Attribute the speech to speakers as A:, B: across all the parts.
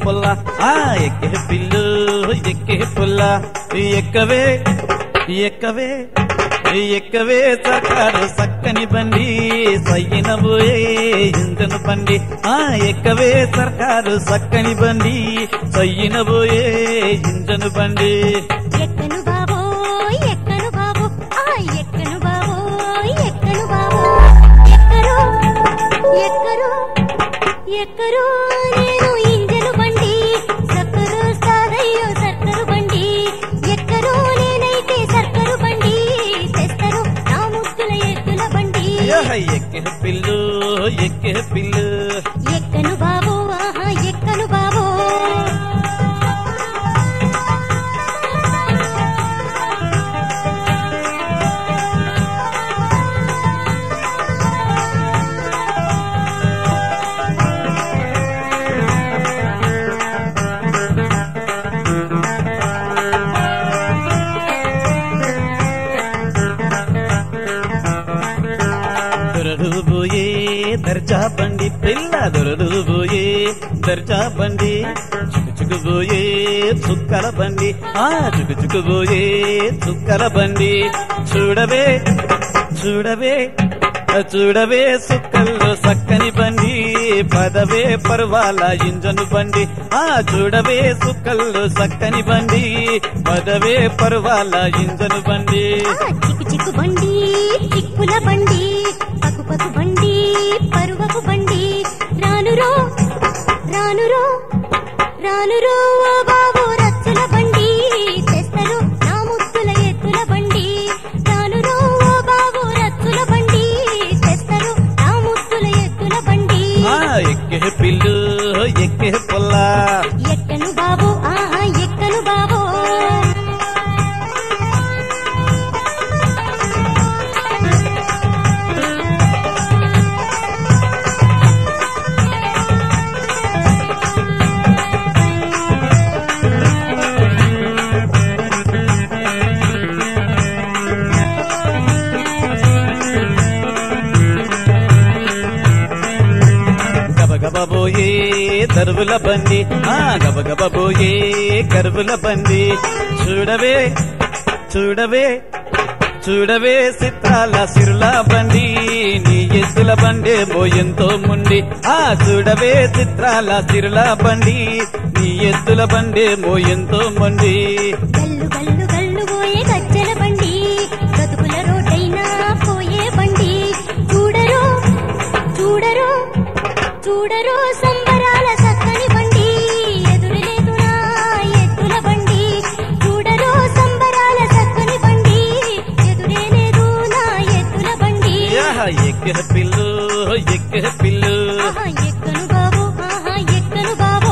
A: పుల్ల ఆ ఎక్కే పిల్లు ఎక్కే పుల్ల ఎక్కవే ఎక్కవే ఎక్కవే సర్కారు సక్కని బండి సయ్యన పోయే ఇంజను బండి ఆ ఎక్కవే సర్కారు సక్కని బండి సయ్యన పోయే ఇంజను బండి
B: ఎక్కను బాబో ఎక్కను బాబు ఆ ఎక్కను బాబో ఎక్కను బాబు ఎక్కరు ఎక్కరు ఎక్కరు నేను ఇంజను బండి సక్కరు సాగయ్యో సర్కరు బండి ఎక్కరు నేనైతే సర్కరు బండి తెస్తరు నా ముద్దుల ఎద్దుల బండి
A: యహ ఎక్కే పిల్లు ఎక్కే పిల్లు
B: ఎక్కను బాబు ఆహా ఎక్కను బాబు
A: దొరడు పోయే దర్జా బండి పిల్ల దొరడు పోయే దర్జా బండి చుకు పోయే చుక్కల బండి ఆ చుకు చుకు పోయే చుక్కల బండి చూడవే చూడవే చూడవే సుక్కల్లో సక్కని బండి పదవే పర్వాల ఇంజను బండి ఆ చూడవే సుక్కల్లో సక్కని బండి పదవే పర్వాల ఇంజను బండి
B: ఆ చిక్కు చిక్కు బండి చిక్కుల బండి పకు పకు బండి పరువకు బండి రానురో రానురో రానురో ఓ బాబు రచ్చుల బండి తెస్తరు నా ముద్దుల ఎత్తుల బండి రానురో ఓ బాబు రచ్చుల బండి తెస్తరు నా ముద్దుల ఎత్తుల బండి
A: ఆ ఎక్కే పిల్లు ఎక్కే పొల్లా
B: ఎక్కను బాబు ఆహా ఎక్కను బాబు
A: గబగబ పోయే దరువుల బండి ఆ గబగబ పోయే కరువుల బండి చూడవే చూడవే చూడవే సిత్రాల సిరుల బండి నీ ఎద్దుల బండే ఎంతో ముండి ఆ చూడవే చిత్రాల సిరుల బండి నీ ఎద్దుల బండే ఎంతో మొండి
B: గల్లు గల్లు గల్లు పోయే గజ్జల బండి బతుకుల రోడ్డైనా పోయే బండి చూడరు చూడరు చూడరు సంబరాల సక్కని బండి ఎదురులేదునా ఎద్దుల బండి చూడరు సంబరాల సక్కని బండి ఎదురే లేదు నా ఎద్దుల బండి
A: యాహ ఎక్కే పిల్లు ఎక్కే పిల్లు
B: ఆహా ఎక్కను బాబు ఆహా ఎక్కను బాబు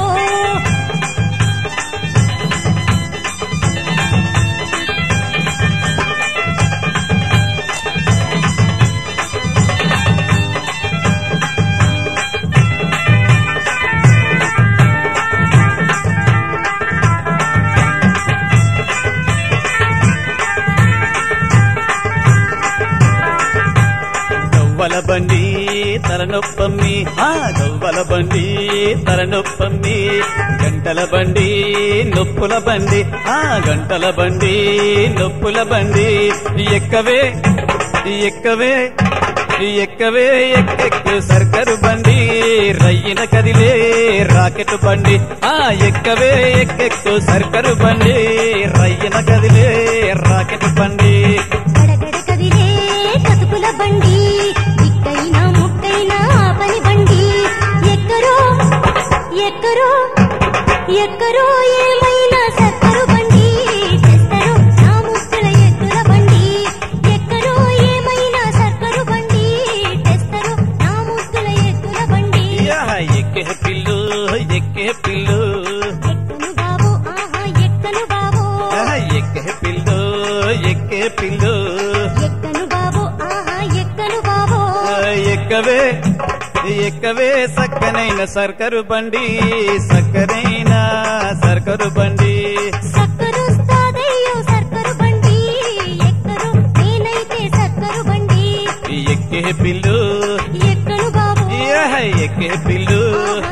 A: గవ్వల బండి తలనొప్పమ్మి ఆ గవ్వల బండి తలనొప్పమ్మి గంటల బండి నొప్పుల బండి ఆ గంటల బండి నొప్పుల బండి ఎక్కవే ఎక్కవే ఎక్కవే ఎక్కెక్కు సర్కరు బండి రయ్యిన కదిలే రాకెట్ బండి ఆ ఎక్కవే ఎక్కెక్కు సర్కరు బండి రయ్యిన కదిలే రాకెట్ బండి
B: గడగడ కదిలే కతుకుల బండి ఇక్కైనా ముక్కైనా ఆపని బండి ఎక్కరో ఎక్కరో ఎక్కరో ఏమైనా సక్కరు బండి తెస్తరు నా ముక్కుల ఎత్తుల బండి ఎక్కరో ఏమైనా సక్కరు బండి తెస్తరు నా ముక్కుల ఎత్తుల బండి
A: యాహ ఎక్కే పిల్లు ఎక్కే పిల్లు
B: ఎక్కను బాబు ఆహా ఎక్కను బాబు
A: ఆహా, ఎక్కే పిల్లు ఎక్కే పిల్లు
B: ఎక్కను బాబు ఆహా ఎక్కను బాబు
A: ఆ, ఎక్కవే ఎక్కవే సక్కనైన సర్కరు బండి సక్కనైన సర్కరు బండి
B: సక్కరుస్తాదయ్యో సర్కరు బండి ఎక్కరు నేనైతే సక్కరు బండి
A: ఎక్కే పిల్లు
B: ఎక్కను బాబు
A: యాహ, ఎక్కే పిల్లు
B: ఆహా